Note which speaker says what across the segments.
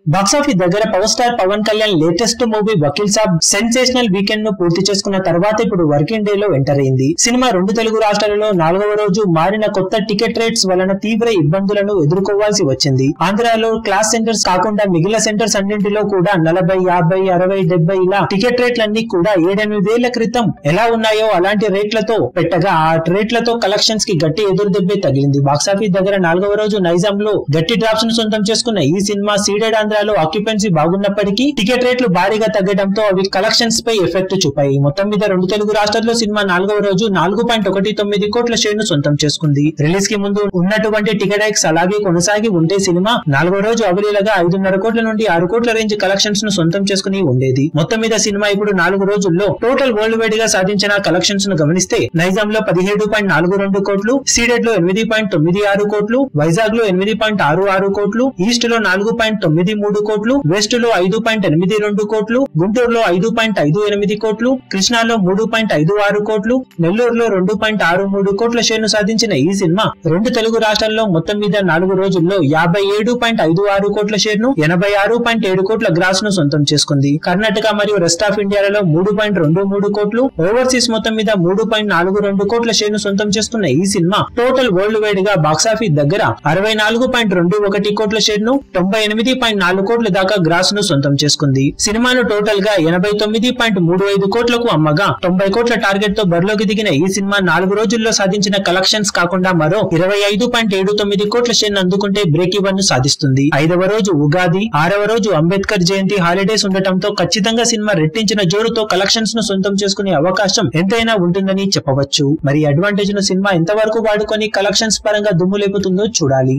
Speaker 1: box office దగ్గర power star Pawan Kalyan latest movie Vakeel Saab sensational weekend ను పూర్తి చేసుకున్న తర్వాత ఇప్పుడు వర్కింగ్ డే లో ఎంటర్ అయింది సినిమా రెండు తెలుగు రాష్ట్రాలలో నాలుగవ రోజు మారిన కొత్త టికెట్ రేట్స్ వలన తీవ్ర ఇబ్బందులను ఎదుర్కోవాల్సి వచ్చింది ఆంధ్రాలో క్లాస్ సెంటర్స్ కాకుండా మిగిలిన సెంటర్స్ అన్నింటిలో కూడా నలభై యాభై అరవై డెబ్బై ఇలా టికెట్ రేట్లన్నీ కూడా ఏడెనిమిదేళ్ల క్రితం ఎలా ఉన్నాయో అలాంటి రేట్లతో పెట్టగా ఆ రేట్లతో కలెక్షన్స్ కి గట్టి ఎదురు దెబ్బే తగిలింది బాక్సాఫీస్ దగ్గర నాలుగవ రోజు నైజాం లో గట్టి డ్రాప్స్ ను సొంతం చేసుకున్న ఈ సినిమా సీడెడ్ ఆంధ్రాలో ఆక్యుపెన్సీ బాగున్నప్పటికీ టికెట్ రేట్లు భారీగా తగ్గడంతో అవి కలెక్షన్స్ పై ఎఫెక్ట్ చూపాయి మొత్తం మీద రెండు తెలుగు రాష్ట్రాల్లో సినిమా నాలుగవ రోజు నాలుగు పాయింట్ ఒకటి తొమ్మిది కోట్ల షేర్ ను సొంతం చేసుకుంది రిలీజ్ కి ముందు ఉన్నటువంటి టికెట్ హైక్స్ అలాగే కొనసాగి ఉంటే సినిమా నాలుగో రోజు అవలీలగా ఐదున్నర కోట్ల నుండి ఆరు కోట్ల రేంజ్ కలెక్షన్స్ ను సొంతం చేసుకుని ఉండేది మొత్తం మీద సినిమా ఇప్పుడు నాలుగు రోజుల్లో టోటల్ వరల్డ్ వైడ్ గా సాధించిన కలెక్షన్స్ ను గమనిస్తే నైజాం లో పదిహేడు పాయింట్ నాలుగు రెండు కోట్లు సీడెడ్ లో ఎనిమిది పాయింట్ తొమ్మిది ఆరు కోట్లు వైజాగ్ లో ఎనిమిది పాయింట్ ఆరు ఆరు కోట్లు ఈస్ట్ లో నాలుగు పాయింట్ తొమ్మిది మూడు కోట్లు వెస్ట్ లో ఐదు పాయింట్ ఎనిమిది రెండు కోట్లు గుంటూరులో ఐదు పాయింట్ ఐదు ఎనిమిది కోట్లు కృష్ణాలో మూడు పాయింట్ ఐదు ఆరు కోట్లు నెల్లూరులో రెండు పాయింట్ ఆరు మూడు కోట్ల షేర్ ను సాధించిన ఈ సినిమా రెండు తెలుగు రాష్ట్రాల్లో మొత్తం మీద నాలుగు రోజుల్లో యాభై ఏడు పాయింట్ ఐదు ఆరు కోట్ల షేర్ ను ఎనభై ఆరు పాయింట్ ఏడు కోట్ల గ్రాస్ ను సొంతం చేసుకుంది కర్ణాటక మరియు రెస్ట్ ఆఫ్ ఇండియాలలో మూడు పాయింట్ రెండు మూడు కోట్లు ఓవర్సీస్ మొత్తం మీద మూడు పాయింట్ నాలుగు రెండు కోట్ల షేర్ ను సొంతం చేసుకున్న ఈ సినిమా టోటల్ వరల్డ్ వైడ్ గా బాక్సాఫీస్ దగ్గర అరవై నాలుగు పాయింట్ రెండు ఒకటి కోట్ల షేర్ ను తొంభై ఎనిమిది పాయింట్ నాలుగు కోట్ల దాకా గ్రాస్ ను సొంతం చేసుకుంది సినిమాను టోటల్ గా ఎనభై తొమ్మిది పాయింట్ మూడు ఐదు కోట్లకు అమ్మగా తొంభై కోట్ల టార్గెట్ తో బరిలోకి దిగిన ఈ సినిమా నాలుగు రోజుల్లో సాధించిన కలెక్షన్స్ కాకుండా మరో ఇరవై ఐదు పాయింట్ ఏడు తొమ్మిది కోట్ల షేర్ అందుకుంటే బ్రేక్ ఈవెన్ ను సాధిస్తుంది ఐదవ రోజు ఉగాది ఆరవ రోజు అంబేద్కర్ జయంతి హాలిడేస్ ఉండటంతో ఖచ్చితంగా సినిమా రెట్టించిన జోరుతో కలెక్షన్స్ ను సొంతం చేసుకునే అవకాశం ఎంతైనా ఉంటుందని చెప్పవచ్చు మరి అడ్వాంటేజ్ ను సినిమా ఎంతవరకు వాడుకొని కలెక్షన్స్ పరంగా దుమ్ము లేపుతుందో చూడాలి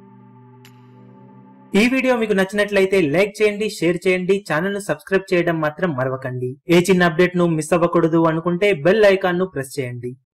Speaker 1: ఈ వీడియో మీకు నచ్చినట్లయితే లైక్ చేయండి షేర్ చేయండి ఛానల్ ను సబ్స్క్రైబ్ చేయడం మాత్రం మరవకండి ఏ చిన్న అప్డేట్ ను మిస్ అవ్వకూడదు అనుకుంటే బెల్ ఐకాన్ ను ప్రెస్ చేయండి